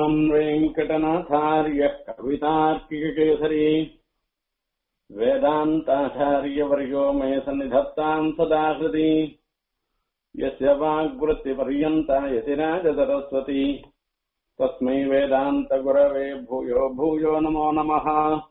श्रीमान् वेङ्कटनाथार्यः कवितार्किककेसरी वेदान्ताचार्यवर्यो मे सन्निधत्ताम् सदा हृदि यस्य वाग्वृत्तिपर्यन्ता यतिराजसरस्वती तस्मै वेदान्तगुरवे भूयो भूयो नमो नमः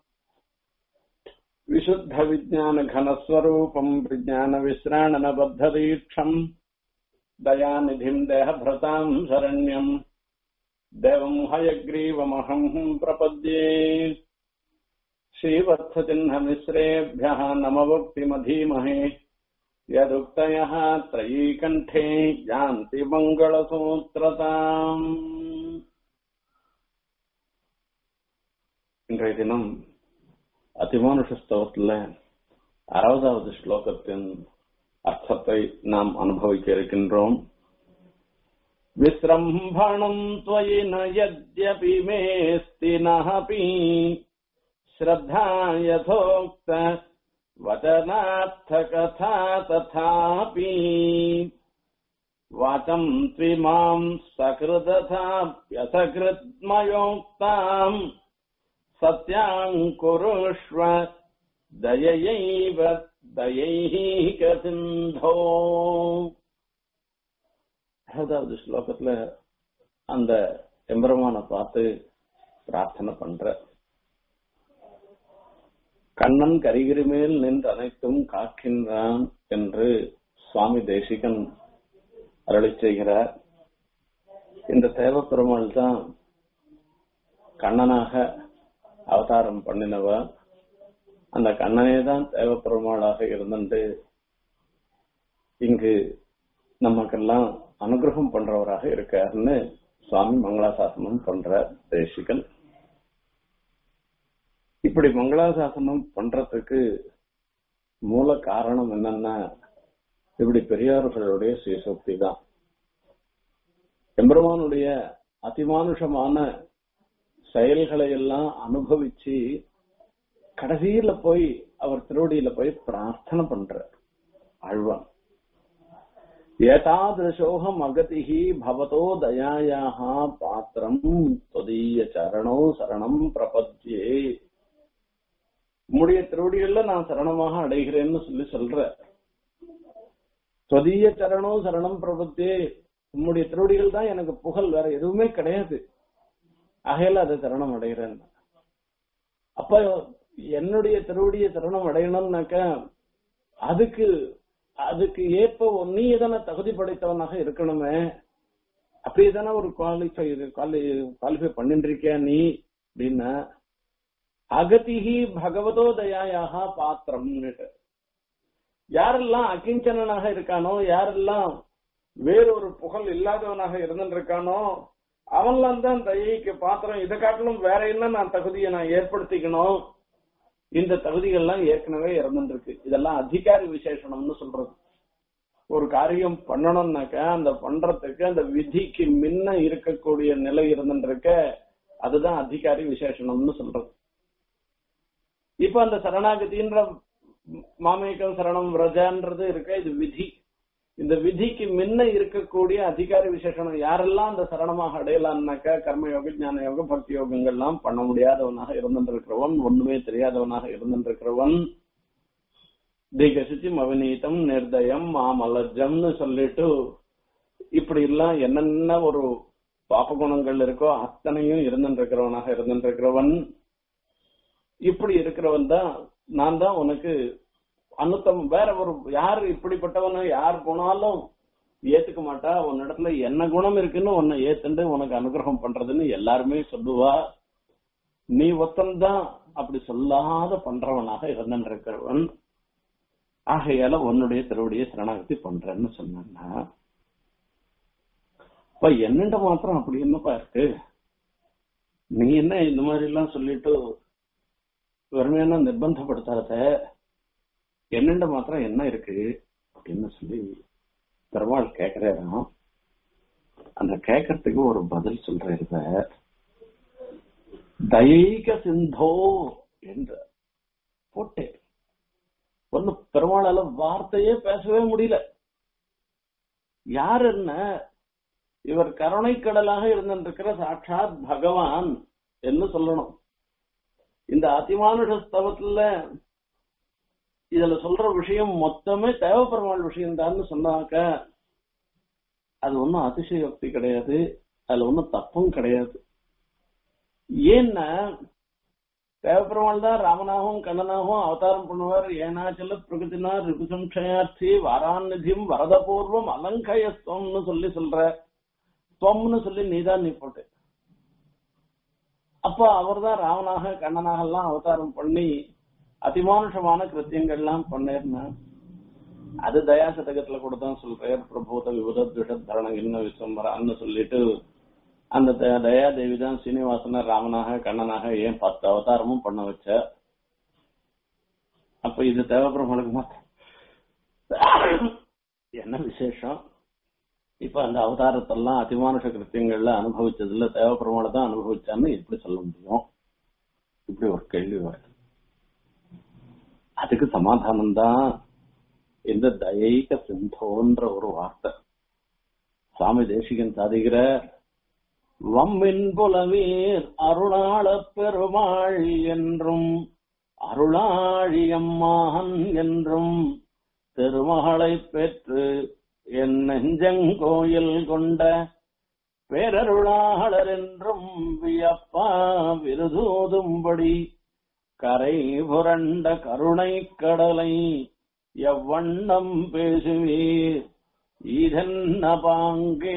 विशुद्धविज्ञानघनस्वरूपम् विज्ञानविश्राणनबद्धदीक्षम् दयानिधिम् देहभृताम् शरण्यम् देवम् हयग्रीवमहम् प्रपद्ये श्रीवत्सचिह्नमिश्रेभ्यः नमवक्तिमधीमहे यदुक्तयः त्रयीकण्ठे यान्ति மங்களசூத்திரதாம் இன்றைய தினம் அதிமானுஷ ஸ்தவத்துல அறுபதாவது ஸ்லோகத்தின் அர்த்தத்தை நாம் அனுபவிக்க இருக்கின்றோம் விசிரம்பணம் त्वयि न यद्यपि मेऽस्ति नःपि श्रद्धा यथोक्त वचनार्थकथा तथापि वाचम् त्विमाम् सकृदथाप्यसकृत्मयोक्ताम् सत्याम् कुरुष्व दययैव दयैकसिन्धो அதாவது ஸ்லோகத்துல அந்த எம்பெருமான பார்த்து பிரார்த்தனை பண்ற கண்ணன் கரிகிரி மேல் நின்று அனைத்தும் காக்கின்றான் என்று சுவாமி தேசிகன் அருளி செய்கிறார் இந்த தேவப்பெருமாள் தான் கண்ணனாக அவதாரம் பண்ணினவ அந்த கண்ணனே தான் தேவப்பெருமாளாக இருந்துட்டு இங்கு நமக்கெல்லாம் அனுகிரகம் பண்றவராக இருக்காருன்னு சுவாமி மங்களாசாசனம் பண்ற தேசிகன் இப்படி மங்களாசாசனம் பண்றதுக்கு மூல காரணம் என்னன்னா இப்படி பெரியார்களுடைய சுயசக்தி தான் எம்பெருமானுடைய அதிமானுஷமான செயல்களை எல்லாம் அனுபவிச்சு கடைசியில போய் அவர் திருவடியில போய் பிரார்த்தனை பண்ற ஆழ்வான் ஏதாதிருஷோகம் அகதிஹி பவதோ தயாயாக பாத்திரம் தொதீய சரணோ சரணம் பிரபத்தியே உம்முடைய திருவடிகள்ல நான் சரணமாக அடைகிறேன்னு சொல்லி சொல்ற தொதீய சரணோ சரணம் பிரபத்தியே உம்முடைய திருவடிகள் தான் எனக்கு புகழ் வேற எதுவுமே கிடையாது ஆகையில அதை சரணம் அடைகிறேன் அப்ப என்னுடைய திருவடியை சரணம் அடையணும்னாக்க அதுக்கு அதுக்கு ஏற்ப நீ எதனா தகுதி படைத்தவனாக இருக்கணுமே அப்படி தானே ஒரு குவாலிஃபை குவாலிஃபை பண்ணிட்டு இருக்கியா நீ அப்படின்னா அகதிஹி பகவதோ தயாயாக பாத்திரம் யாரெல்லாம் அகிஞ்சனாக இருக்கானோ யாரெல்லாம் வேறொரு புகழ் இல்லாதவனாக இருந்துட்டு இருக்கானோ அவன்லாம் தான் தயைக்கு பாத்திரம் இதை காட்டிலும் வேற என்ன நான் தகுதியை நான் ஏற்படுத்திக்கணும் இந்த தகுதிகள்லாம் ஏற்கனவே இறந்துருக்கு இதெல்லாம் அதிகாரி விசேஷனம்னு சொல்றது ஒரு காரியம் பண்ணணும்னாக்க அந்த பண்றதுக்கு அந்த விதிக்கு முன்ன இருக்கக்கூடிய நிலை இருந்துருக்க அதுதான் அதிகாரி விசேஷனம்னு சொல்றது இப்ப அந்த சரணாகதின்ற மாமேக்கம் சரணம் விரஜான்றது இருக்க இது விதி இந்த விதிக்கு முன்ன இருக்கக்கூடிய அதிகாரி விசேஷனம் யாரெல்லாம் அந்த சரணமாக அடையலாம்னாக்கா கர்ம யோக ஞான யோக பக்தி யோகங்கள்லாம் பண்ண முடியாதவனாக இருந்திருக்கிறவன் ஒண்ணுமே தெரியாதவனாக இருந்திருக்கிறவன் திகசிச்சி மவனீதம் நிர்தயம் மாமலஜம்னு சொல்லிட்டு இப்படி எல்லாம் என்னென்ன ஒரு பாப குணங்கள் இருக்கோ அத்தனையும் இருந்திருக்கிறவனாக இருந்திருக்கிறவன் இப்படி இருக்கிறவன் தான் நான் தான் உனக்கு அனுத்தம் வேற ஒரு யார் இப்படிப்பட்டவன யார் போனாலும் ஏத்துக்க மாட்டா உன்னிடத்துல என்ன குணம் இருக்குன்னு உன்னை ஏத்துண்டு உனக்கு அனுகிரகம் பண்றதுன்னு எல்லாருமே சொல்லுவா நீ ஒத்தன்தான் அப்படி சொல்லாத பண்றவனாக இருந்திருக்கிறவன் ஆகையால உன்னுடைய திருவடியை சரணாகதி பண்றேன்னு சொன்னா இப்ப என்னண்ட மாத்திரம் அப்படி என்னப்பா இருக்கு நீ என்ன இந்த மாதிரி எல்லாம் சொல்லிட்டு வெறுமையான நிர்பந்தப்படுத்தாத என்னண்ட மாத்திரம் என்ன இருக்கு அப்படின்னு சொல்லி பெருமாள் கேக்குறாராம் அந்த கேட்கறதுக்கு ஒரு பதில் சொல்ற தைக சிந்தோ என்ற போட்டே ஒண்ணு பெருமாளால வார்த்தையே பேசவே முடியல யார் என்ன இவர் கருணைக்கடலாக இருந்திருக்கிற சாட்சாத் பகவான் என்று சொல்லணும் இந்த அதிமானுஷ ஸ்தவத்துல இதுல சொல்ற விஷயம் மொத்தமே தேவப்பெருமாள் விஷயம் சொன்னாக்க அது ஒன்றும் அதிசயோக்தி கிடையாது அதுல ஒன்றும் தப்பும் கிடையாது ஏன்னா தேவப்பெருமாள் தான் ராமனாகவும் கண்ணனாகவும் அவதாரம் பண்ணுவார் ஏனாச்சல பிரகதினா ரிபுசம்ஷயார்த்தி வாராநிதியும் வரதபூர்வம் அலங்கயஸ்தம்னு சொல்லி சொல்ற தொம்னு சொல்லி நீதான் நீ போட்டு அப்ப அவர் தான் ராமனாக கண்ணனாக எல்லாம் அவதாரம் பண்ணி அதிமானுஷமான கிருத்தியங்கள்லாம் பண்ணிருந்தேன் அது தயா சதகத்துல கூட தான் சொல்றார் பிரபூத விபத துஷத் தரணம் இன்ன விசம்பரான்னு சொல்லிட்டு அந்த த- தயா தேவி தான் சீனிவாசன ராமனாக கண்ணனாக ஏன் பத்து அவதாரமும் பண்ண வச்ச அப்ப இது தேவபெருமானுக்கு மாத்திரம் என்ன விசேஷம் இப்ப அந்த அவதாரத்தெல்லாம் அதிமானுஷ கிருத்தியங்கள்ல அனுபவிச்சதுல தேவபெருமாளை தான் அனுபவிச்சான்னு எப்படி சொல்ல முடியும் இப்படி ஒரு கேள்வி வருது அதுக்கு சமாதானம் தான் இந்த தயைக சிந்தோன்ற ஒரு வார்த்தை சுவாமி தேசிகன் சாதிக்கிற வம்மின் புலவீர் அருளாள பெருமாள் என்றும் அருளாழியம்மான் என்றும் திருமகளை பெற்று என் நெஞ்சங்கோயில் கொண்ட பேரருளாளர் என்றும் வியப்பா விருதூதும்படி கரை புரண்ட கருணை கடலை எவ்வண்ணம் பேசுவீர் இதென்ன பாங்கே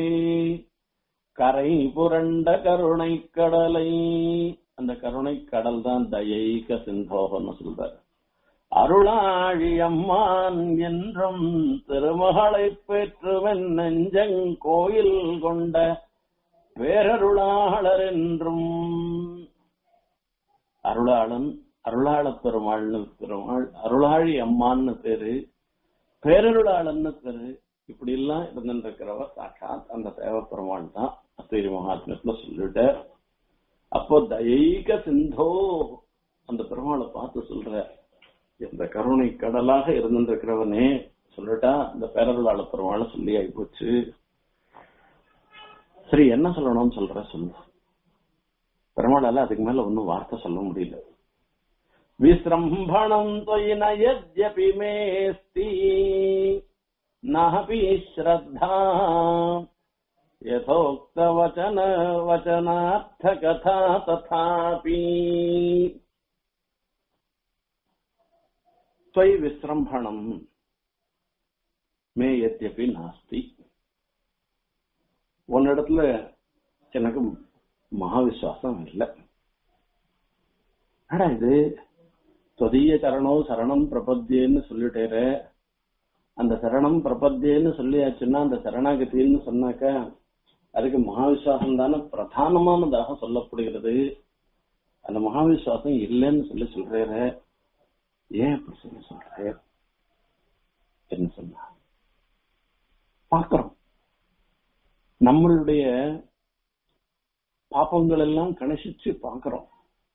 கரை புரண்ட கருணை கடலை அந்த கருணை கடல் தான் தயைக சிந்தோகன்னு சொல்றார் அருளாழி அம்மான் என்றும் திருமகளை பெற்றுவன் நெஞ்சங்கோயில் கொண்ட பேரருளாளர் என்றும் அருளாளன் அருளாள பெருமாள்னு பெருமாள் அருளாழி அம்மான்னு பேரு பேரருளாளன்னு பேரு இப்படி எல்லாம் இருந்துருக்கிறவர் சாட்சாத் அந்த தேவ பெருமாள் தான் அத்தேரி மகாத்மத்துல சொல்லிட்டு அப்போ தயைக சிந்தோ அந்த பெருமாளை பார்த்து சொல்ற இந்த கருணை கடலாக இருந்திருக்கிறவனே சொல்லிட்டா இந்த பேரருளாள பெருமாளை சொல்லி ஆயிப்போச்சு சரி என்ன சொல்லணும்னு சொல்ற சொல்லு பெருமாளால அதுக்கு மேல ஒன்னும் வார்த்தை சொல்ல முடியல விசிரம்பணம் தொயின யத்யபி மேஸ்தி நஹபி ஸ்ரத்தா யதோக்த வச்சன வச்சனார்த்த கதா ததாபி त्वयि விசிரம்பணம் மே யத்யபி நாஸ்தி உன்னிடத்துல எனக்கு மகா விசுவாசம் இல்லை ஆனா இது தொதிய சரணோ சரணம் பிரபத்தியன்னு சொல்லிட்டேரு அந்த சரணம் பிரபத்தியன்னு சொல்லியாச்சுன்னா அந்த சரணாகதின்னு சொன்னாக்க அதுக்கு மகாவிசுவாசம் தானே பிரதானமானதாக சொல்லப்படுகிறது அந்த மகாவிசுவாசம் இல்லைன்னு சொல்லி சொல்றாரு ஏன் அப்படி சொல்லி சொல்றாரு என்ன சொன்னா பாக்குறோம் நம்மளுடைய பாப்பங்கள் எல்லாம் கணசிச்சு பாக்குறோம்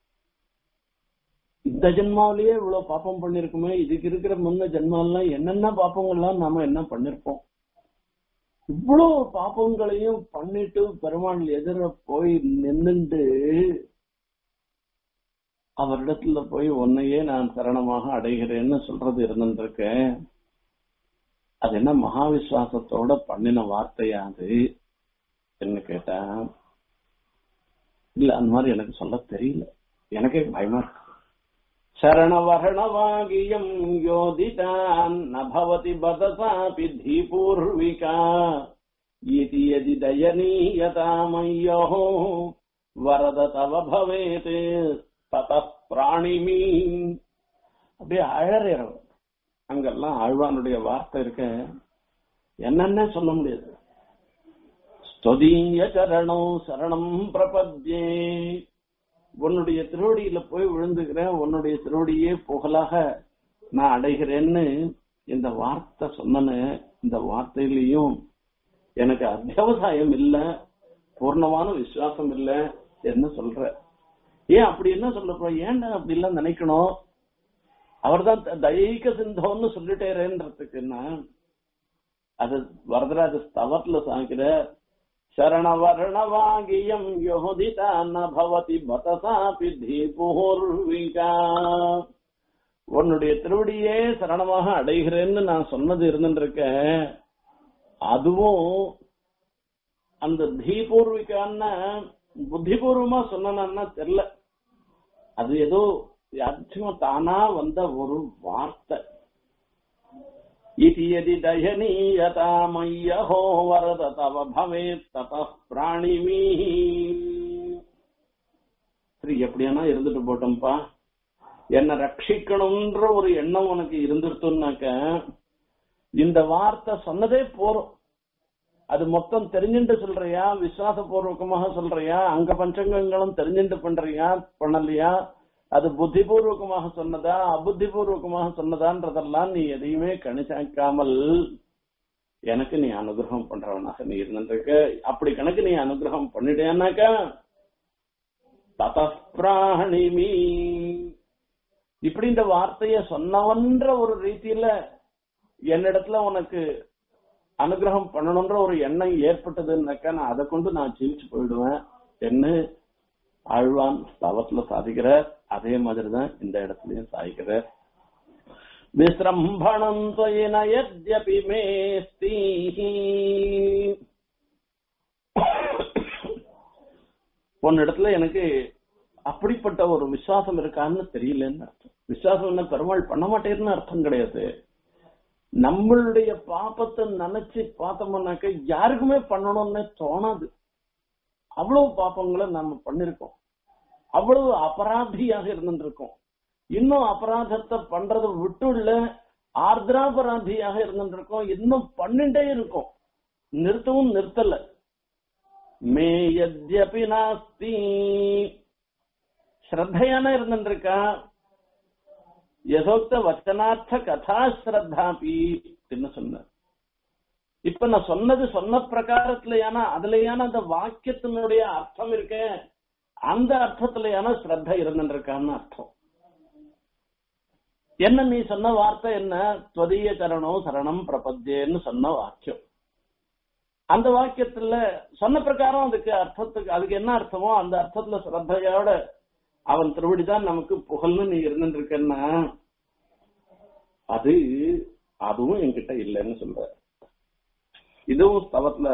இந்த ஜென்மாவிலேயே இவ்வளவு பாப்பம் பண்ணிருக்குமே இதுக்கு இருக்கிற முன்ன ஜென்மாலாம் என்னென்ன பாப்பங்கள்லாம் நாம என்ன பண்ணிருப்போம் இவ்வளவு பாப்பங்களையும் பண்ணிட்டு பெருமாள் எதிர போய் நின்னுண்டு அவரிடத்துல போய் உன்னையே நான் சரணமாக அடைகிறேன்னு சொல்றது இருந்திருக்கேன் அது என்ன மகா விசுவாசத்தோட பண்ணின வார்த்தையா அது என்ன கேட்டா இல்ல அந்த மாதிரி எனக்கு சொல்ல தெரியல எனக்கே பயமா இருக்கு சரணவரணவாகியம் யோதிதான் நபவதி பதசாபி தீபூர்விகா இதி யதி தயனீயதாமய்யோ வரத தவ பவேத் தத பிராணிமீ அப்படியே அழறவர் அங்கெல்லாம் ஆழ்வானுடைய வார்த்தை இருக்க என்னென்ன சொல்ல முடியாது ஸ்துதீய சரணம் சரணம் பிரபத்யே உன்னுடைய திருவடியில போய் விழுந்துக்கிறேன் உன்னுடைய திருவடியே புகழாக நான் அடைகிறேன்னு இந்த வார்த்தை சொன்னன இந்த வார்த்தையிலையும் எனக்கு அத்தியாவசாயம் இல்ல பூர்ணமான விசுவாசம் இல்ல என்ன சொல்ற ஏன் அப்படி என்ன சொல்ல ஏன்டா அப்படி எல்லாம் நினைக்கணும் அவர்தான் தைக சிந்தோன்னு சொல்லிட்டேரேன்றதுக்குன்னா அது வரதராஜ ஸ்தவத்துல சாங்கிற சரணவர்ணவாகியம் யோதிதா ந பவதி பதசாபி தீபூர்விகா உன்னுடைய திருவடியே சரணமாக அடைகிறேன்னு நான் சொன்னது இருந்துருக்கேன் அதுவும் அந்த தீபூர்விகான்னு புத்திபூர்வமா சொன்னா தெரியல அது ஏதோ யாச்சுமா தானா வந்த ஒரு வார்த்தை இது எதி தயனீயதா மையஹோ வரத தவ பவேத் தத பிராணிமீ சரி எப்படியானா இருந்துட்டு போட்டோம்ப்பா என்ன ரட்சிக்கணும்ன்ற ஒரு எண்ணம் உனக்கு இருந்துருத்துனாக்க இந்த வார்த்தை சொன்னதே போறோம் அது மொத்தம் தெரிஞ்சுட்டு சொல்றியா விசுவாச பூர்வகமாக சொல்றியா அங்க பஞ்சங்கங்களும் தெரிஞ்சுட்டு பண்றியா பண்ணலையா அது புத்திபூர்வகமாக சொன்னதா அபுத்திபூர்வகமாக சொன்னதான்றதெல்லாம் நீ எதையுமே கணிச்சாக்காமல் எனக்கு நீ அனுகிரகம் பண்றவனாக நீ இருந்திருக்க அப்படி கணக்கு நீ அனுகிரகம் பண்ணிட்டேனாக்கா ததப்பிராணிமி இப்படி இந்த வார்த்தைய சொன்னவன்ற ஒரு ரீதியில என்னிடத்துல உனக்கு அனுகிரகம் பண்ணணும்ன்ற ஒரு எண்ணம் ஏற்பட்டதுன்னாக்கா நான் அதை கொண்டு நான் ஜீவிச்சு போயிடுவேன் என்ன ஆழ்வான் ஸ்தவத்துல சாதிக்கிறார் அதே மாதிரிதான் இந்த இடத்துலயும் சாதிக்கிறார் விசிரம்பணம் தொயின யத்யபி மேஸ்தீஹி உன்னிடத்துல எனக்கு அப்படிப்பட்ட ஒரு விசுவாசம் இருக்கான்னு தெரியலன்னு அர்த்தம் விசுவாசம் என்ன பெருமாள் பண்ண மாட்டேன்னு அர்த்தம் கிடையாது நம்மளுடைய பாப்பத்தை நினைச்சு பார்த்தோம்னாக்க யாருக்குமே பண்ணணும்னு தோணாது அவ்வளவு பாப்பங்களை நம்ம பண்ணிருக்கோம் அவ்வளவு அபராதியாக இருந்துருக்கோம் இன்னும் அபராதத்தை பண்றதை விட்டுள்ள ஆர்திராபராதியாக இருந்துருக்கோம் இன்னும் பண்ணிட்டே இருக்கும் நிறுத்தவும் நிறுத்தல மே யத்யபி நாஸ்தி ஸ்ரத்தையான இருந்துருக்கா யதோக்த வச்சனார்த்த கதா ஸ்ரத்தாபி என்ன சொன்ன இப்ப நான் சொன்னது சொன்ன பிரகாரத்திலேயான அதுலயான அந்த வாக்கியத்தினுடைய அர்த்தம் இருக்க அந்த அர்த்தத்திலேயான ஸ்ரத்த இருந்துருக்கான்னு அர்த்தம் என்ன நீ சொன்ன வார்த்தை என்ன துவதீய சரணம் சரணம் பிரபத்தியன்னு சொன்ன வாக்கியம் அந்த வாக்கியத்துல சொன்ன பிரகாரம் அதுக்கு அர்த்தத்துக்கு அதுக்கு என்ன அர்த்தமோ அந்த அர்த்தத்துல ஸ்ரத்தையோட அவன் திருவடிதான் நமக்கு புகழ்னு நீ இருந்துருக்கன்னா அது அதுவும் என்கிட்ட இல்லைன்னு சொல்ற இதுவும் ஸ்தவத்துல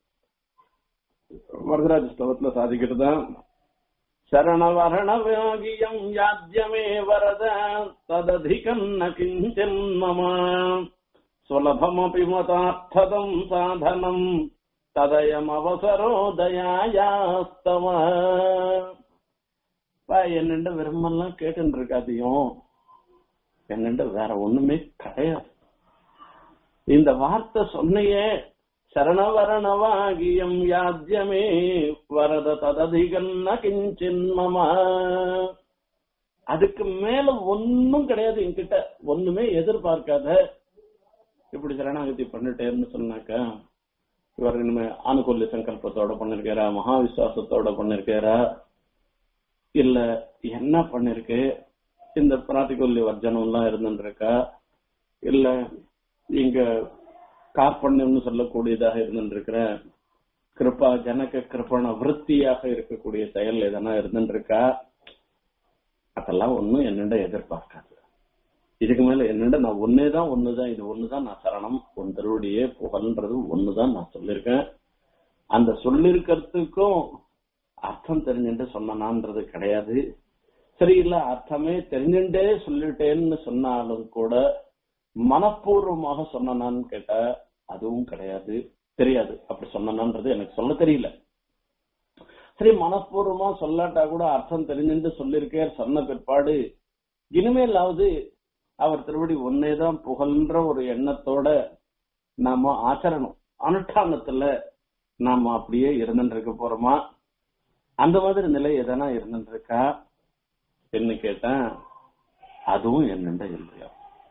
வரதராஜ ஸ்தவத்துல சாதிக்கிறதா சரணவரணவாகியம் யாத்தியமே வரத தததிகம் ந கிஞ்சன் மம சுலபமபி மதார்த்ததம் சாதனம் ததயம் அவசரோ தயாயாஸ்தவ என்னண்ட விரும்பெல்லாம் கேட்டு இருக்காதையும் என்னண்ட வேற ஒண்ணுமே கிடையாது இந்த வார்த்தை சொன்னையே சரணவரணவாகியம் யாத்தியமே வரத தததிகன்ன கிஞ்சின்மமா அதுக்கு மேல ஒன்னும் கிடையாது என்கிட்ட ஒண்ணுமே எதிர்பார்க்காத இப்படி சரணாகதி பண்ணிட்டேன்னு சொன்னாக்கா இவர் இனிமே ஆணுகொல்லி சங்கல்பத்தோட பண்ணிருக்காரா மகாவிசுவாசத்தோட பண்ணிருக்காரா இல்ல என்ன பண்ணிருக்கு இந்த பிராத்திகொல்லி வர்ஜனம் எல்லாம் இருந்துருக்கா இல்ல இங்க கார்பண்யம்னு சொல்லக்கூடியதாக இருந்துருக்கிற கிருப்பா ஜனக கிருப்பண விருத்தியாக இருக்கக்கூடிய செயல் எதனா இருந்துருக்கா அதெல்லாம் ஒண்ணும் என்னண்ட எதிர்பார்க்காது இதுக்கு மேல என்னண்ட நான் ஒன்னேதான் ஒண்ணுதான் இது ஒண்ணுதான் நான் சரணம் உன் திருவடியே புகழ்ன்றது ஒண்ணுதான் நான் சொல்லியிருக்கேன் அந்த சொல்லிருக்கிறதுக்கும் அர்த்தம் தெரிஞ்சுட்டு சொன்னான்றது கிடையாது சரி இல்ல அர்த்தமே தெரிஞ்சுட்டே சொல்லிட்டேன்னு சொன்னாலும் கூட மனப்பூர்வமாக சொன்னான்னு கேட்டா அதுவும் கிடையாது தெரியாது அப்படி சொன்னான்றது எனக்கு சொல்ல தெரியல சரி மனப்பூர்வமா சொல்லாட்டா கூட அர்த்தம் தெரிஞ்சுட்டு சொல்லியிருக்கேன் சொன்ன பிற்பாடு இனிமேலாவது அவர் திருவடி ஒன்னேதான் புகழ்ன்ற ஒரு எண்ணத்தோட நாம ஆச்சரணம் அனுஷ்டானத்துல நாம அப்படியே இருந்துட்டு இருக்க போறோமா அந்த மாதிரி நிலை எதனா இருந்துட்டு இருக்கா என்ன கேட்டேன் அதுவும் என்னண்ட இல்லையா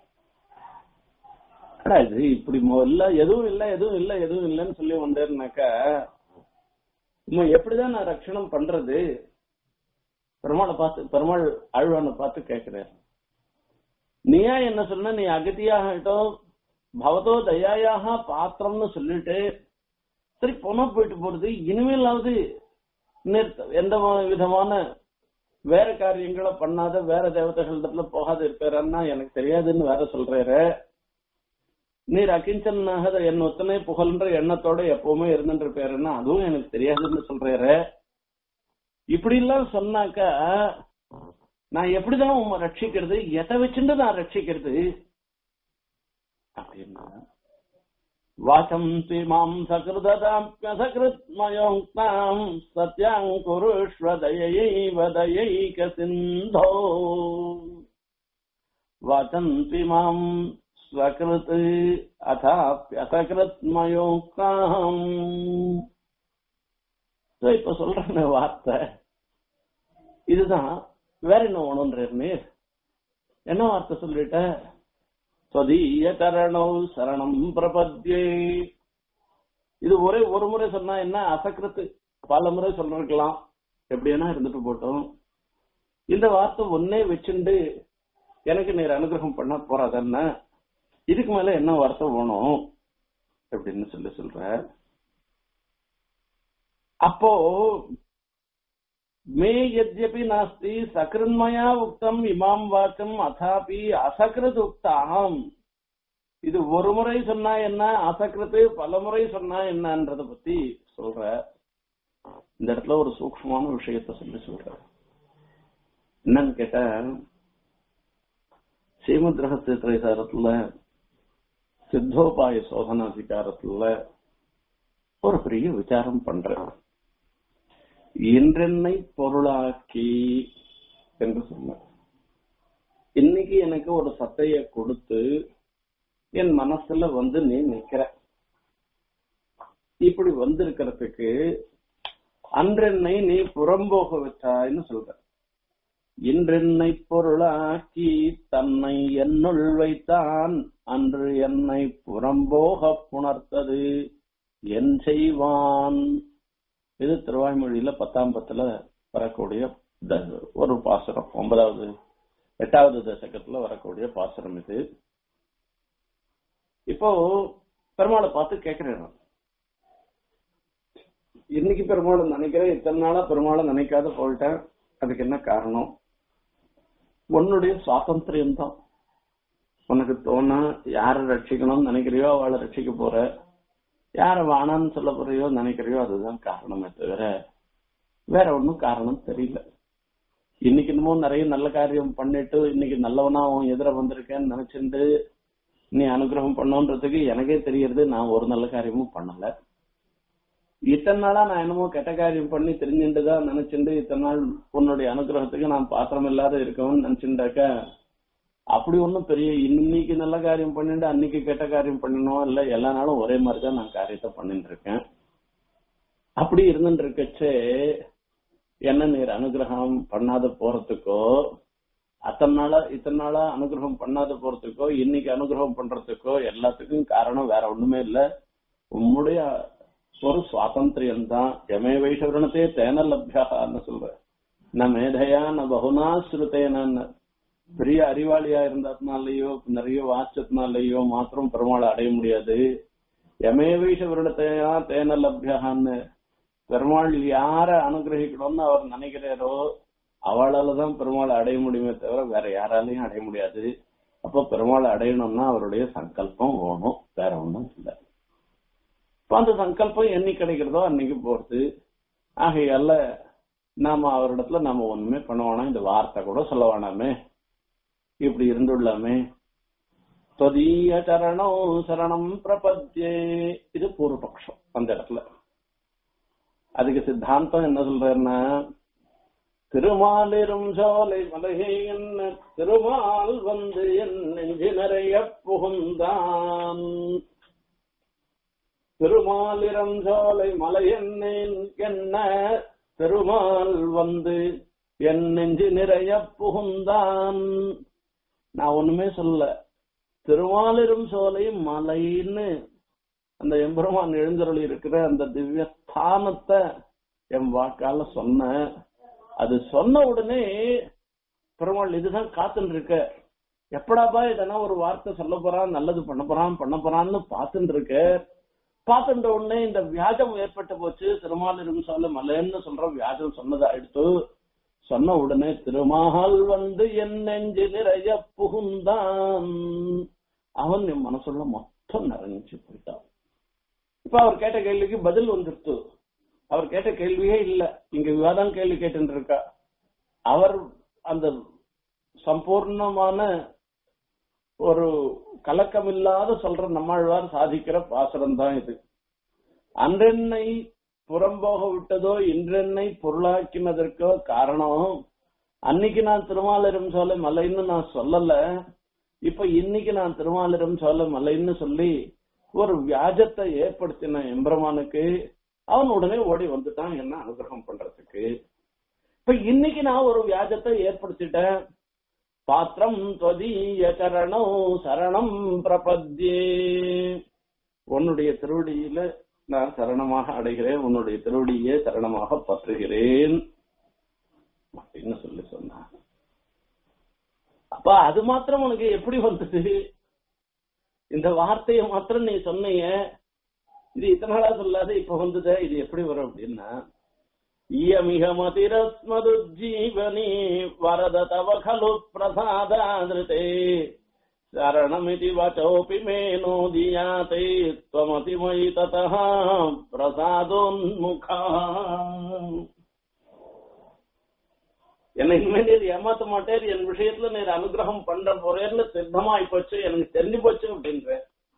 இது இப்படி முதல்ல எதுவும் இல்ல எதுவும் இல்ல எதுவும் இல்லைன்னு சொல்லி வந்தேன்னாக்கா எப்படிதான் நான் ரட்சணம் பண்றது பெருமாளை பார்த்து பெருமாள் ஆழ்வானை பார்த்து கேட்கிறேன் நீயா என்ன சொன்ன நீ அகதியாகட்டும் பவதோ தயாயாக பாத்திரம்னு சொல்லிட்டு சரி போனா போயிட்டு போறது இனிமேலாவது நிறுத்த- எந்த மா- விதமான வேற காரியங்களை பண்ணாத வேற தேவதைகளிடத்துல போகாத இருப்பாரன்னா எனக்கு தெரியாதுன்னு வேற சொல்றாரு நீர் அகிஞ்சனாக என் ஒத்தனை புகழ்ன்ற எண்ணத்தோட எப்பவுமே இருந்துட்டு இருப்பாருன்னா அதுவும் எனக்கு தெரியாதுன்னு சொல்றாரு இப்படி எல்லாம் சொன்னாக்கா நான் எப்படிதான் உண்மை ரட்சிக்கிறது எதை வச்சுட்டு நான் ரட்சிக்கிறது அப்படின்னா வாசம் மாம் சகிருதாம் சத்யாங் குருஷ்வதயைவ தயைக சிந்தோ வதந்தி மாம் ஸ்வகிருத் அதாப்யசகிருத்மயோக்தாம் இப்ப சொல்ற வார்த்தை இதுதான் வேற என்ன வேணும்ன்றார் நீர் என்ன வார்த்தை சொல்லிட்ட ஸ்வதீய கரணோ சரணம் பிரபத்யே இது ஒரே ஒரு முறை சொன்னா என்ன அசக்கிரத்து பல முறை சொல்லிருக்கலாம் எப்படியா இருந்துட்டு போட்டோம் இந்த வார்த்தை ஒன்னே வச்சுண்டு எனக்கு நீர் அனுகிரகம் பண்ண போறாதன்னா இதுக்கு மேல என்ன வார்த்தை வேணும் அப்படின்னு சொல்லி சொல்ற அப்போ மே யத்யபி நாஸ்தி சகிருன்மயா உக்தம் இமாம் வாச்சம் அதாபி அசகிருத் உக்தாம் இது ஒரு முறை சொன்னா என்ன அசக்கிரத்து பல முறை சொன்னா என்னன்றத பத்தி சொல்ற இந்த இடத்துல ஒரு சூக்ஷ்மமான விஷயத்த சொல்லி சொல்ற என்னன்னு கேட்டா ஸ்ரீமத் ரகசிய திரைசாரத்துல சித்தோபாய சோதனாதிகாரத்துல ஒரு பெரிய விசாரம் பண்ற இன்றென்னை பொருளாக்கி என்று சொன்ன இன்னைக்கு எனக்கு ஒரு சத்தைய கொடுத்து என் மனசுல வந்து நீ நிக்கிற இப்படி வந்திருக்கிறதுக்கு அன்றென்னை நீ புறம்போக வச்சாய்ன்னு சொல்ற இன்றென்னை பொருளாக்கி தன்னை என்னுள் வைத்தான் அன்று என்னை புறம்போக புணர்த்தது என் செய்வான் இது திருவாய்மொழியில பத்தாம் பத்துல வரக்கூடிய த- ஒரு பாசுரம் ஒன்பதாவது எட்டாவது தசகத்துல வரக்கூடிய பாசுரம் இது இப்போ பெருமாளை பார்த்து கேட்கிறேன் நான். இன்னைக்கு பெருமாளை நினைக்கிறேன் இத்தனை நாளா பெருமாளை நினைக்காத போயிட்டேன் அதுக்கு என்ன காரணம் உன்னுடைய சுவாதந்திரியம் தான் உனக்கு தோணா யாரை ரட்சிக்கணும்னு நினைக்கிறியோ அவளை ரட்சிக்க போற யார வேணான்னு சொல்ல போறியோ நினைக்கிறியோ அதுதான் காரணமே தவிர வேற ஒண்ணும் காரணம் தெரியல இன்னைக்கு இன்னமும் நிறைய நல்ல காரியம் பண்ணிட்டு இன்னைக்கு நல்லவனா உன் எதிர வந்திருக்கேன்னு நினைச்சிட்டு நீ அனுகிரகம் பண்ணோன்றதுக்கு எனக்கே தெரியறது நான் ஒரு நல்ல காரியமும் பண்ணல இத்தனை நாளா நான் என்னமோ கெட்ட காரியம் பண்ணி தெரிஞ்சுட்டு தான் நினைச்சுட்டு இத்தனை நாள் உன்னுடைய அனுகிரகத்துக்கு நான் பாத்திரம் இல்லாத இருக்கவன்னு நினைச்சுட்டாக்க அப்படி ஒண்ணும் பெரிய இன்னைக்கு நல்ல காரியம் பண்ணிட்டு அன்னைக்கு கெட்ட காரியம் பண்ணணும் இல்ல எல்லா நாளும் ஒரே மாதிரி தான் நான் காரியத்தை பண்ணிட்டு இருக்கேன் அப்படி இருந்துட்டு இருக்கச்சே என்ன நீர் அனுகிரகம் பண்ணாத போறதுக்கோ அத்தனை நாளா இத்தனை நாளா அனுகிரகம் பண்ணாத போறதுக்கோ இன்னைக்கு அனுகிரகம் பண்றதுக்கோ எல்லாத்துக்கும் காரணம் வேற ஒண்ணுமே இல்ல உம்முடைய ஒரு சுவாதந்திரியம் தான் எமே வைஷவரணத்தே தேன லப்யான்னு சொல்ற ந மேதையா ந பகுனா ஸ்ருதேனன்னு பெரிய அறிவாளியா இருந்ததுனாலயோ நிறைய வாச்சத்தினாலயோ மாத்திரம் பெருமாளை அடைய முடியாது எமே வைஷவரணத்தையா தேன லப்யான்னு பெருமாள் யார அனுகிரகிக்கணும்னு அவர் நினைக்கிறாரோ அவளால தான் பெருமாளை அடைய முடியுமே தவிர வேற யாராலையும் அடைய முடியாது அப்போ பெருமாளை அடையணும்னா அவருடைய சங்கல்பம் வேணும் வேற ஒண்ணும் இல்லை இப்ப அந்த சங்கல்பம் என்னைக்கு கிடைக்கிறதோ அன்னைக்கு போறது ஆகையால நாம அவரிடத்துல நாம ஒண்ணுமே பண்ண வேணாம் இந்த வார்த்தை கூட சொல்ல வேணாமே இப்படி இருந்துள்ளாமே தொதீய சரணோ சரணம் பிரபத்தியே இது பூர்வபக்ஷம் அந்த இடத்துல அதுக்கு சித்தாந்தம் என்ன சொல்றாருன்னா திருமாலிரும் சோலை மலையன் திருமால் வந்து என் நெஞ்சு நிறைய புகுந்தான் திருமாலிரம் சோலை மலையன்னேன் என்ன திருமால் வந்து என் நெஞ்சு நிறைய புகுந்தான் நான் ஒண்ணுமே சொல்லல திருமாலிரும் சோலை மலைன்னு அந்த எம்பெருமான் எழுந்தருளி இருக்கிற அந்த திவ்ய ஸ்தானத்தை என் வாக்கால சொன்ன அது சொன்ன உடனே பெருமாள் இதுதான் காத்துன்னு இருக்க எப்படாப்பா இதனா ஒரு வார்த்தை சொல்ல போறான் நல்லது பண்ண போறான் பண்ண போறான்னு பார்த்துட்டு இருக்க பார்த்துட்ட உடனே இந்த வியாஜம் ஏற்பட்டு போச்சு திருமாலிரும் சொல்ல மலைன்னு சொல்ற வியாஜம் சொன்னதா எடுத்து சொன்ன உடனே திருமால் வந்து என் நெஞ்சு நிறைய புகுந்தான் அவன் என் மனசுள்ள மொத்தம் நிறைஞ்சு போயிட்டான் இப்ப அவர் கேட்ட கேள்விக்கு பதில் வந்துருத்து அவர் கேட்ட கேள்வியே இல்ல இங்க விவாதம் கேள்வி கேட்டு இருக்கா அவர் அந்த சம்பூர்ணமான ஒரு கலக்கமில்லாத சொல்ற நம்மாழ்வார் சாதிக்கிற பாசுரம் தான் இது அன்றென்னை புறம்போக விட்டதோ இன்றென்னை பொருளாக்கினதற்கோ காரணம் அன்னைக்கு நான் திருமாலிரம் சோலை மலைன்னு நான் சொல்லல இப்ப இன்னைக்கு நான் திருமாலிரம் சோலை மலைன்னு சொல்லி ஒரு வியாஜத்தை ஏற்படுத்தின எம்பெருமானுக்கு அவன் உடனே ஓடி வந்துட்டான் என்ன அனுகிரகம் பண்றதுக்கு இப்ப இன்னைக்கு நான் ஒரு வியாஜத்தை ஏற்படுத்திட்டேன் பாத்திரம் தொதீய சரணம் சரணம் பிரபத்யே உன்னுடைய திருவடியில நான் சரணமாக அடைகிறேன் உன்னுடைய திருவடியே சரணமாக பற்றுகிறேன் அப்படின்னு சொல்லி சொன்னான் அப்ப அது மாத்திரம் உனக்கு எப்படி வந்தது இந்த வார்த்தையை மாத்திரம் நீ சொன்னீங்க இது இத்தனை நாளா சொல்லாத இப்ப வந்தது இது எப்படி வரும் அப்படின்னா இயமிக மதிரஸ்மதுஜீவனி வரத தவ खलु பிரசாதாதிருதே சரணமிதி வச்சோபி மே நோதியாதே त्वमति मयि ततः பிரசாதோன்முகா என்னை இனிமே நீர் ஏமாத்த மாட்டேர் என் விஷயத்துல நீர் அனுகிரகம் பண்ற போறேன்னு சித்தமாயி போச்சு எனக்கு தெரிஞ்சு போச்சு அப்படின்ற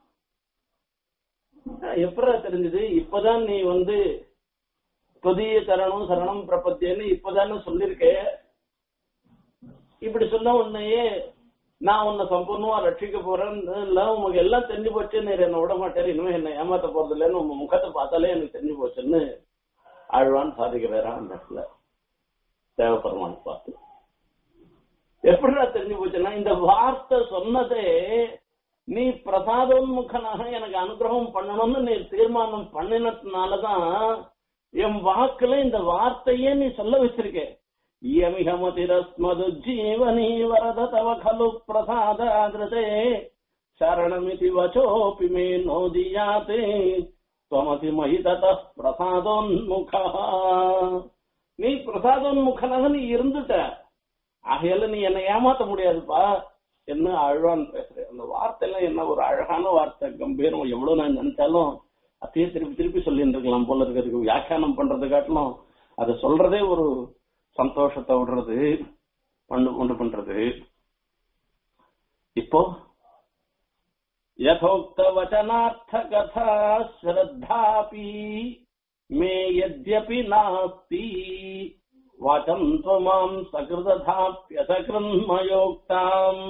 எப்படா தெரிஞ்சது இப்பதான் நீ வந்து புதிய சரணம் சரணம் பிரபத்தியன்னு இப்பதானே சொல்லிருக்க இப்படி சொன்ன உன்னையே நான் உன்னை சம்பூர்ணமா ரட்சிக்க போறேன்னு இல்ல உனக்கு எல்லாம் தெரிஞ்சு போச்சு நீர் என்ன விட மாட்டேன் இனிமே என்ன ஏமாத்த போறது இல்லைன்னு உங்க முகத்தை பார்த்தாலே எனக்கு தெரிஞ்சு போச்சுன்னு ஆழ்வான் சாதிக்கிறாரா அந்த இடத்துல தேவபெருமான் பார்த்து எப்படிடா தெரிஞ்சு போச்சுன்னா இந்த வார்த்தை சொன்னதே நீ பிரசாதோன்முகனாக எனக்கு அனுகிரகம் பண்ணணும்னு நீ தீர்மானம் பண்ணினதுனாலதான் என் வாக்குல இந்த வார்த்தையே நீ சொல்ல வச்சிருக்க இயமிகமதிரஸ்மது ஜீவனி வரத தவ खलु பிரசாதாதிருதே சரணமிதி வச்சோபி மே நோதியாதே त्वमति मयि ततः பிரசாதோன்முகா நீ பிரசாதோன்முகனாக நீ இருந்துட்ட ஆகையால நீ என்னை ஏமாத்த முடியாதுப்பா என்ன அழ்வான் பேசுறேன் அந்த வார்த்தை எல்லாம் என்ன ஒரு அழகான வார்த்தை கம்பீரம் எவ்வளவு நான் நினைச்சாலும் அதையே திருப்பி திருப்பி சொல்லிட்டு இருக்கலாம் போல இருக்கிறதுக்கு வியாக்கியானம் பண்றது காட்டிலும் அதை சொல்றதே ஒரு சந்தோஷத்தை விடுறது பண்ணு கொண்டு பண்றது இப்போ यथोक्त वचनार्थ कथा श्रद्धापि मे यद्यपि नास्ति वाचम् त्वमाम् सकृदधाप्यसकृन्मयोक्ताम्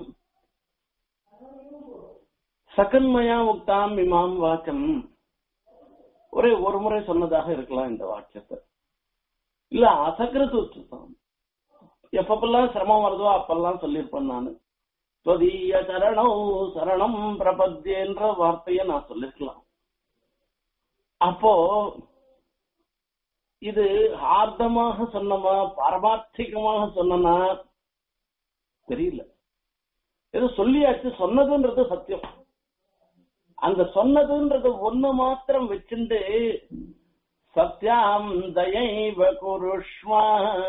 சகன்மயா உக்தாம் இமாம் வாச்சம் ஒரே ஒரு முறை சொன்னதாக இருக்கலாம் இந்த வாக்கியத்தை இல்ல அசகிருத்து உச்சிதம் எப்பப்பெல்லாம் சிரமம் வருதோ அப்பெல்லாம் சொல்லியிருப்பேன் நானு தொதிய சரணம் சரணம் பிரபத்தியன்ற வார்த்தையை நான் சொல்லிருக்கலாம் அப்போ இது ஆர்த்தமாக சொன்னமா பாரமார்த்திகமாக சொன்னனா தெரியல ஏதோ சொல்லியாச்சு சொன்னதுன்றது சத்தியம் அந்த சொன்னதுன்றது ஒண்ணு மாத்திரம் வச்சுண்டு சத்யாம் தயைவ குருஷ்மா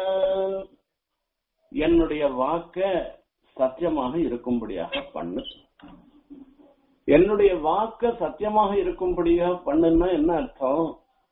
என்னுடைய வாக்க சத்தியமாக இருக்கும்படியாக பண்ணு என்னுடைய வாக்க சத்தியமாக இருக்கும்படியாக பண்ணுன்னா என்ன அர்த்தம்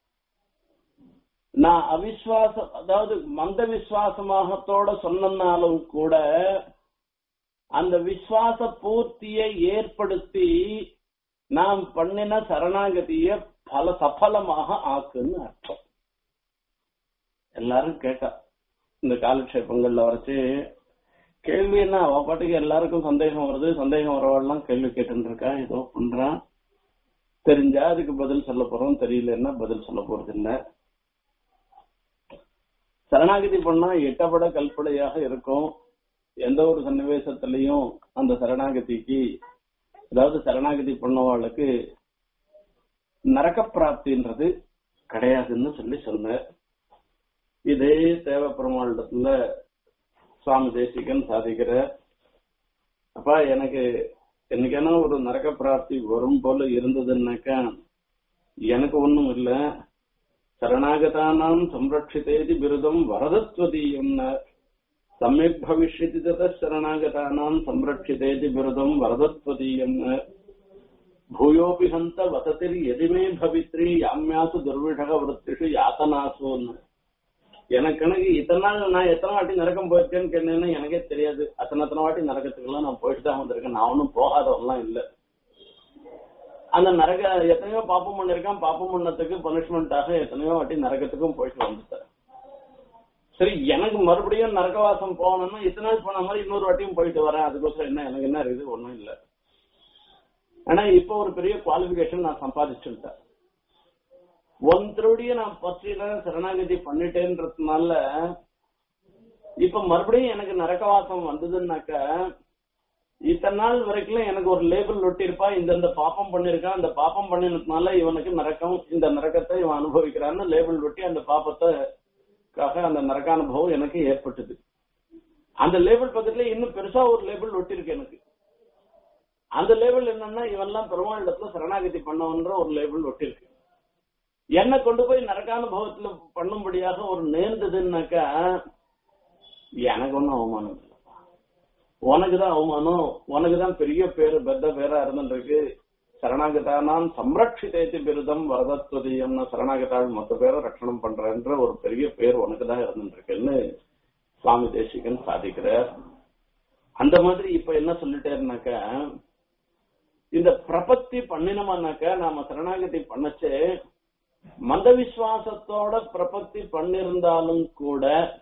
நான் அவிஸ்வாசம் அதாவது மந்த விசுவாசமாகத்தோட சொன்னாலும் கூட அந்த விசுவாச பூர்த்தியை ஏற்படுத்தி நாம் பண்ணின சரணாகதிய பல சஃலமாக ஆக்குன்னு அர்த்தம் எல்லாரும் கேட்டா இந்த காலக்ஷேபங்கள்ல வரைச்சு கேள்வி என்ன அவ பாட்டுக்கு எல்லாருக்கும் சந்தேகம் வருது சந்தேகம் வரவாள்லாம் கேள்வி கேட்டு இருக்கா ஏதோ பண்றான் தெரிஞ்சா அதுக்கு பதில் சொல்ல போறோம் தெரியலன்னா பதில் சொல்ல போறது இல்ல சரணாகதி பண்ணா எட்டப்பட கல்படையாக இருக்கும் எந்த ஒரு சன்னிவேசத்திலையும் அந்த சரணாகதிக்கு அதாவது சரணாகதி பண்ணவாளுக்கு நரக பிராப்தின்றது கிடையாதுன்னு சொல்லி சொன்ன இதே தேவ பெருமாளிடத்துல சுவாமி தேசிகன் சாதிக்கிற அப்பா எனக்கு என்னைக்கான ஒரு நரக பிராப்தி வரும் போல இருந்ததுன்னாக்கா எனக்கு ஒண்ணும் இல்ல சரணாகதானாம் சம்ரட்சிதேதி விருதம் வரதத்வதீயம் சமயக் பவிஷ்யதி தத சரணாகதானாம் சம்ரட்சிதேதி விருதம் வரதத்வதீயம் பூயோபி ஹந்த வசதிர் எதிமே பவித்ரி யாமியாசு துர்விஷக விருத்திஷு யாத்தனாசுன்னு எனக்கு எனக்கு இத்தனை நாள் நான் எத்தனை வாட்டி நரக்கம் போயிருக்கேன்னு கேட்டேன்னா எனக்கே தெரியாது அத்தனை அத்தனை வாட்டி நரக்கத்துக்கெல்லாம் நான் போயிட்டு தான் வந்திருக்கேன் நான் ஒன்றும் போகாதவன்லாம் இல்லை அந்த நரக எத்தனையோ பாப்பம் பண்ணிருக்கான் பாப்பம் பண்ணத்துக்கு பனிஷ்மெண்டாக எத்தனையோ வாட்டி நரகத்துக்கும் போயிட்டு வந்துட்டேன் சரி எனக்கு மறுபடியும் நரகவாசம் போகணும்னா இத்தனை நாள் போன மாதிரி இன்னொரு வாட்டியும் போயிட்டு வரேன் அதுக்கோசரம் என்ன எனக்கு என்ன இருக்குது ஒண்ணும் இல்ல ஆனா இப்போ ஒரு பெரிய குவாலிபிகேஷன் நான் சம்பாதிச்சுட்டேன் ஒருத்தருடைய நான் பற்றின சரணாகதி பண்ணிட்டேன்றதுனால இப்ப மறுபடியும் எனக்கு நரகவாசம் வந்ததுன்னாக்க இத்தனை நாள் வரைக்கும் எனக்கு ஒரு லேபிள் ஒட்டியிருப்பா இந்தந்த பாப்பம் பண்ணிருக்கான் அந்த பாப்பம் பண்ணினதுனால இவனுக்கு நரக்கம் இந்த நரக்கத்தை இவன் அனுபவிக்கிறான்னு லேபிள் ஒட்டி அந்த பாப்பத்தைக்காக அந்த நரக்கானுபவம் எனக்கு ஏற்பட்டது அந்த லேபிள் பக்கத்துல இன்னும் பெருசா ஒரு லேபிள் ஒட்டிருக்கு எனக்கு அந்த லேபிள் என்னன்னா இவன்லாம் பெருமாள் இடத்துல சரணாகதி பண்ணவன்ற ஒரு லேபிள் ஒட்டிருக்கு என்னை கொண்டு போய் நரக்கானுபவத்துல பண்ணும்படியாக ஒரு நேர்ந்ததுன்னாக்கா எனக்கு ஒன்றும் அவமானம் இல்லை உனக்குதான் அவமானம் உனக்குதான் பெரிய பேரு பெத்த பேரா இருந்துருக்கு சரணாகதானாம் சம்ரட்சிதேத்தி விருதம் வரதத்வதியம்னு சரணாகதாள் மொத்த பேரை ரட்சணம் பண்றன்ற ஒரு பெரிய பேர் உனக்குதான் இருந்துருக்குன்னு சுவாமி தேசிகன் சாதிக்கிறார் அந்த மாதிரி இப்ப என்ன சொல்லிட்டேன்னாக்க இந்த பிரபத்தி பண்ணினோம்னாக்க நாம சரணாகதி பண்ணச்சே மந்த விசுவாசத்தோட பிரபத்தி பண்ணிருந்தாலும் கூட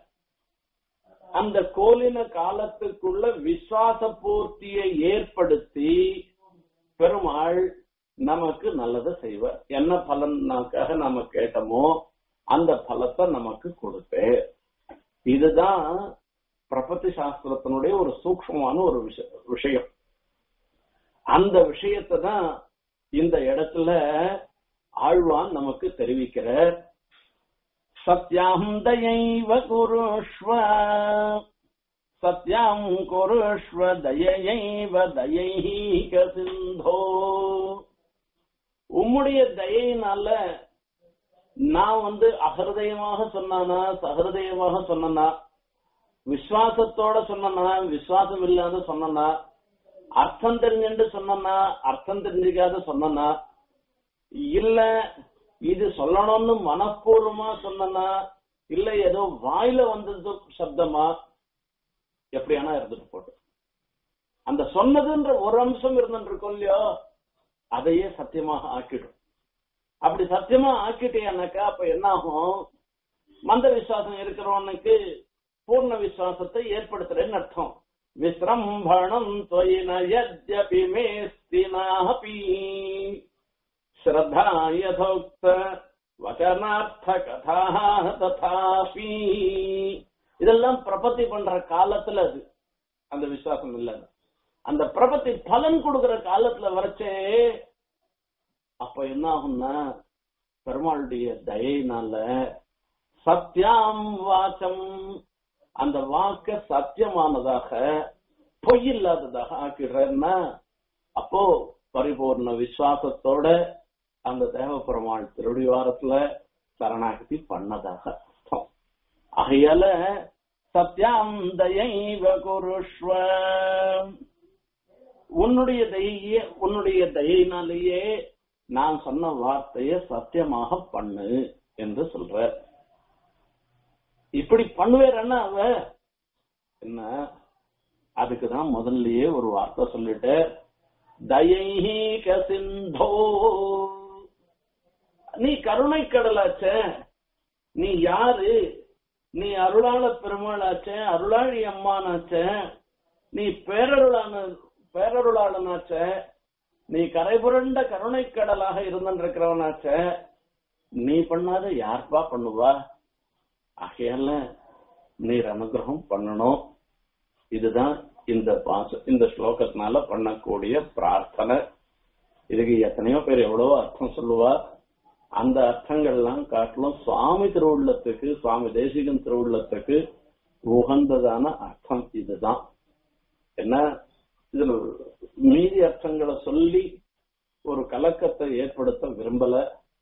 அந்த கோலின காலத்துக்குள்ள விசுவாச பூர்த்தியை ஏற்படுத்தி பெருமாள் நமக்கு நல்லதை செய்வார் என்ன பலனாக்காக நாம கேட்டோமோ அந்த பலத்தை நமக்கு கொடுப்பேன் இதுதான் பிரபத்தி சாஸ்திரத்தினுடைய ஒரு சூக்மமான ஒரு விஷயம் அந்த விஷயத்தை தான் இந்த இடத்துல ஆழ்வான் நமக்கு தெரிவிக்கிறார் சத்யாம் தயைவ குருஷ்வ சத்யாம் குருஷ்வ தயைவ தயைக சிந்தோ உம்முடைய தயையினால நான் வந்து அகிருதயமாக சொன்னானா சகிருதயமாக சொன்னனா விசுவாசத்தோட சொன்னனா விசுவாசம் இல்லாத சொன்னனா அர்த்தம் தெரிஞ்சுட்டு சொன்னனா அர்த்தம் தெரிஞ்சுக்காத சொன்னனா இல்ல இது சொல்லணும்னு மனப்பூர்வமா சொன்னனா இல்ல ஏதோ வாயில வந்தது சப்தமா எப்படியானா இருந்துட்டு போட்டு அந்த சொன்னதுன்ற ஒரு அம்சம் இருந்துட்டு இருக்கோம் இல்லையோ அதையே சத்தியமாக ஆக்கிடும் அப்படி சத்தியமா ஆக்கிட்டேனாக்கா அப்ப என்ன ஆகும் மந்த விசுவாசம் இருக்கிறவனுக்கு பூர்ண விசுவாசத்தை ஏற்படுத்துறேன்னு அர்த்தம் விசிரம்பணம் தொயின யத்யபி மேஸ்தினாபி ஸ்ரத்தா யதோக்த வச்சனார்த்த கதா ததாபி இதெல்லாம் பிரபத்தி பண்ற காலத்துல அது அந்த விசுவாசம் இல்ல அந்த பிரபத்தி பலன் கொடுக்கிற காலத்துல வரைச்சே அப்ப என்ன ஆகும்னா பெருமாளுடைய தயையினால சத்தியாம் வாச்சம் அந்த வாக்க சத்தியமானதாக பொய் இல்லாததாக ஆக்கிடுறேன்னா அப்போ பரிபூர்ண விசுவாசத்தோட அந்த தேவ பெருமாள் திருடிவாரத்துல சரணாகதி பண்ணதாக அர்த்தம் ஆகையால சத்யாம் தயைவ குருஷ்வ உன்னுடைய தயையே உன்னுடைய தயினாலேயே நான் சொன்ன வார்த்தைய சத்தியமாக பண்ணு என்று சொல்ற இப்படி பண்ணுவேறன்னா அவ என்ன அதுக்குதான் முதல்லயே ஒரு வார்த்தை சொல்லிட்டு தயைஹீக சிந்தோ நீ கருணை கடலாச்ச நீ யாரு நீ அருளாள பெருமாளாச்ச அருளாழி அம்மானாச்ச நீ பேரருளான பேரருளாளனாச்ச நீ கரை புரண்ட கருணை கடலாக இருந்திருக்கிறவனாச்ச நீ பண்ணாத யார்ப்பா பண்ணுவா ஆகையால நீர் அனுகிரகம் பண்ணணும் இதுதான் இந்த பாச இந்த ஸ்லோகத்தினால பண்ணக்கூடிய பிரார்த்தனை இதுக்கு எத்தனையோ பேர் எவ்வளவோ அர்த்தம் சொல்லுவா அந்த அர்த்தங்கள்லாம் காட்டிலும் சுவாமி திருவுள்ளத்துக்கு சுவாமி தேசிகன் திருவுள்ளத்துக்கு உகந்ததான அர்த்தம் இதுதான் என்ன இதுல மீதி அர்த்தங்களை சொல்லி ஒரு கலக்கத்தை ஏற்படுத்த விரும்பல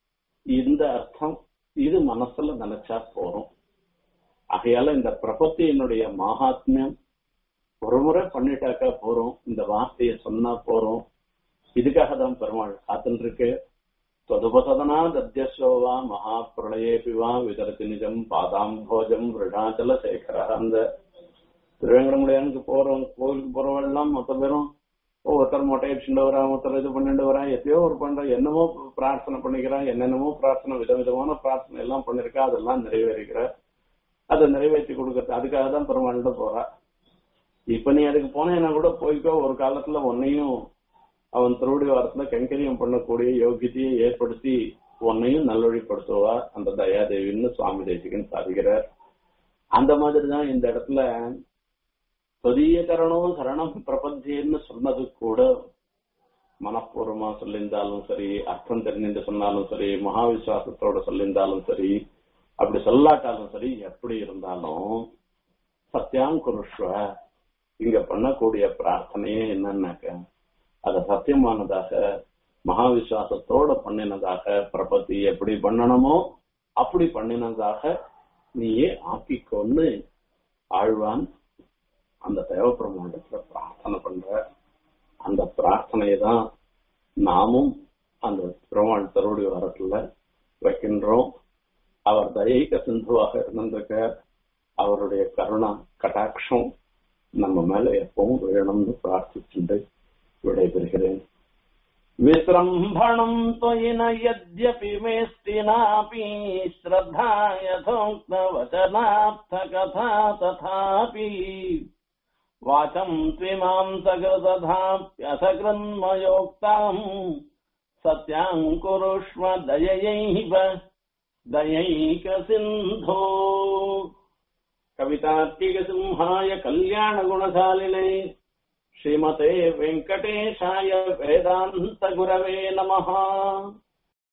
இந்த அர்த்தம் இது மனசுல நினைச்சா போறோம் ஆகையால இந்த பிரபத்தியினுடைய மகாத்மியம் ஒரு முறை பண்ணிட்டாக்கா போறோம் இந்த வார்த்தையை சொன்னா போறோம் இதுக்காக தான் பெருமாள் காத்துட்டு இருக்கு தொதுபசதனா தத்தியசோவா மகா பிரளயேபிவா விதரத்தி நிஜம் பாதாம் போஜம் விருடாச்சல சேகர அந்த திருவேங்கடமுடியானுக்கு போறோம் கோவிலுக்கு போறவெல்லாம் மொத்த பேரும் ஒருத்தர் மொட்டை அடிச்சுட்டு வரா ஒருத்தர் இது பண்ணிட்டு வரா எத்தையோ ஒரு பண்ற என்னமோ பிரார்த்தனை பண்ணிக்கிறான் என்னென்னமோ பிரார்த்தனை விதவிதமான பிரார்த்தனை எல்லாம் பண்ணிருக்கா அதெல்லாம் நிறைவேறிக்கிற அதை நிறைவேற்றி கொடுக்கறது அதுக்காக தான் பெருமாள்கிட்ட போறா இப்ப நீ அதுக்கு போனேன்னா கூட போய்க்கோ ஒரு காலத்துல உன்னையும் அவன் திருவடி வாரத்துல கைங்கரியம் பண்ணக்கூடிய யோகியத்தையை ஏற்படுத்தி உன்னையும் நல்வழிப்படுத்துவா அந்த தயாதேவின்னு சுவாமி தேசிகன் சாதிக்கிறார் அந்த மாதிரி தான் இந்த இடத்துல தொதிய கரணம் சரணம் பிரபத்தியன்னு சொன்னது கூட மனப்பூர்வமா சொல்லியிருந்தாலும் சரி அர்த்தம் தெரிஞ்சுட்டு சொன்னாலும் சரி மகா விசுவாசத்தோட சொல்லியிருந்தாலும் சரி அப்படி சொல்லாட்டாலும் சரி எப்படி இருந்தாலும் சத்தியாங் குருஷ்வ இங்க பண்ணக்கூடிய பிரார்த்தனையே என்னன்னாக்க அது சத்தியமானதாக மகா விசுவாசத்தோட பண்ணினதாக பிரபத்தி எப்படி பண்ணணுமோ அப்படி பண்ணினதாக நீயே ஆக்கிக்கொண்டு ஆழ்வான் அந்த தேவப்பிரமாண்டத்துல பிரார்த்தனை பண்ற அந்த பிரார்த்தனையை தான் நாமும் அந்த பெருமாள் தருடைய வாரத்துல வைக்கின்றோம் அவர் தயைக சிந்துவாக இருந்திருக்க அவருடைய கருணா கட்டாட்சம் நம்ம மேல எப்பவும் விழணும்னு பிரார்த்திச்சுட்டு விடைபெறுகிறேன் विसृम्भणम् त्वयि न यद्यपि मेऽस्ति नापि श्रद्धा यथोक्तवचनार्थकथा तथापि वाचम् त्विमाम् सकृदधाप्यसकृन्मयोक्ताम् सत्याम् कुरुष्व दययैव दयैकसिन्धो कवितार्तिकसिंहाय कल्याणगुणशालिने श्रीमते वेङ्कटेशाय वेदान्तगुरवे नमः